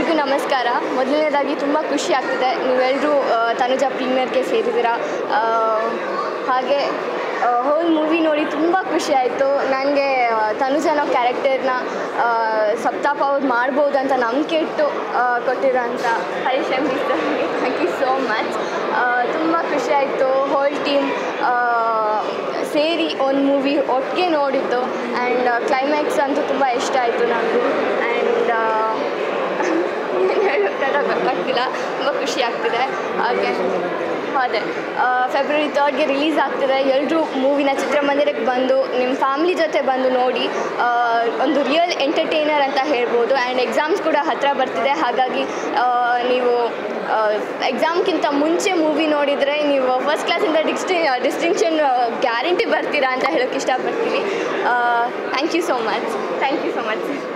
ಎಲ್ರಿಗೂ ನಮಸ್ಕಾರ ಮೊದಲನೇದಾಗಿ ತುಂಬ ಖುಷಿ ಆಗ್ತಿದೆ ನೀವೆಲ್ಲರೂ ತನುಜ ಪ್ರೀಮಿಯರ್ಗೆ ಸೇರಿದ್ದೀರಾ ಆ, ಹಾಗೆ ಹೋಲ್ ಮೂವಿ ನೋಡಿ ತುಂಬ ಖುಷಿ ಆಯಿತು ನನಗೆ ತನುಜ ಅನ್ನೋ ಕ್ಯಾರೆಕ್ಟರ್ನ ಸಪ್ತಾಪ ಅವ್ರು ಮಾಡ್ಬೋದು ಅಂತ ನಂಬಿಕೆ ಇಟ್ಟು ಆ, ಕೊಟ್ಟಿರೋಂಥ ಹರೀಶ್ ಎಂ ಸರ್ಗೆ ಥ್ಯಾಂಕ್ ಯು ಸೋ ಮಚ್ ತುಂಬ ಖುಷಿ ಆಯಿತು ಹೋಲ್ ಟೀಮ್ ಸೇರಿ ಒಂದು ಮೂವಿ ಒಟ್ಟಿಗೆ ನೋಡಿದ್ದು ಆ್ಯಂಡ್ ಕ್ಲೈಮ್ಯಾಕ್ಸ್ ಅಂತೂ ತುಂಬ ಇಷ್ಟ ಆಯಿತು ನನಗೂ ಆ್ಯಂಡ್ ಏನು ಹೇಳೋಕ್ಕಂತ ಗೊತ್ತಾಗ್ತಿಲ್ಲ ತುಂಬ ಖುಷಿ ಆಗ್ತಿದೆ ಹಾಗೆ ಅದೇ ಫೆಬ್ರವರಿ ತರ್ಡ್ಗೆ ರಿಲೀಸ್ ಆಗ್ತಿದೆ ಎಲ್ಲರೂ ಮೂವಿನ ಚಿತ್ರಮಂದಿರಕ್ಕೆ ಬಂದು ನಿಮ್ಮ ಫ್ಯಾಮ್ಲಿ ಜೊತೆ ಬಂದು ನೋಡಿ ಆ, ಒಂದು ರಿಯಲ್ ಎಂಟರ್ಟೈನರ್ ಅಂತ ಹೇಳ್ಬೋದು ಆ್ಯಂಡ್ ಎಕ್ಸಾಮ್ಸ್ ಕೂಡ ಹತ್ತಿರ ಬರ್ತಿದೆ ಹಾಗಾಗಿ ಆ, ನೀವು ಎಕ್ಸಾಮ್ಗಿಂತ ಮುಂಚೆ ಮೂವಿ ನೋಡಿದರೆ ನೀವು ಫಸ್ಟ್ ಕ್ಲಾಸಿಂದ ಡಿಸ್ಟಿ ಡಿಸ್ಟಿಂಕ್ಷನ್ ಗ್ಯಾರಂಟಿ ಬರ್ತೀರಾ ಅಂತ ಹೇಳೋಕ್ಕೆ ಇಷ್ಟಪಡ್ತೀನಿ thank you so much thank you so much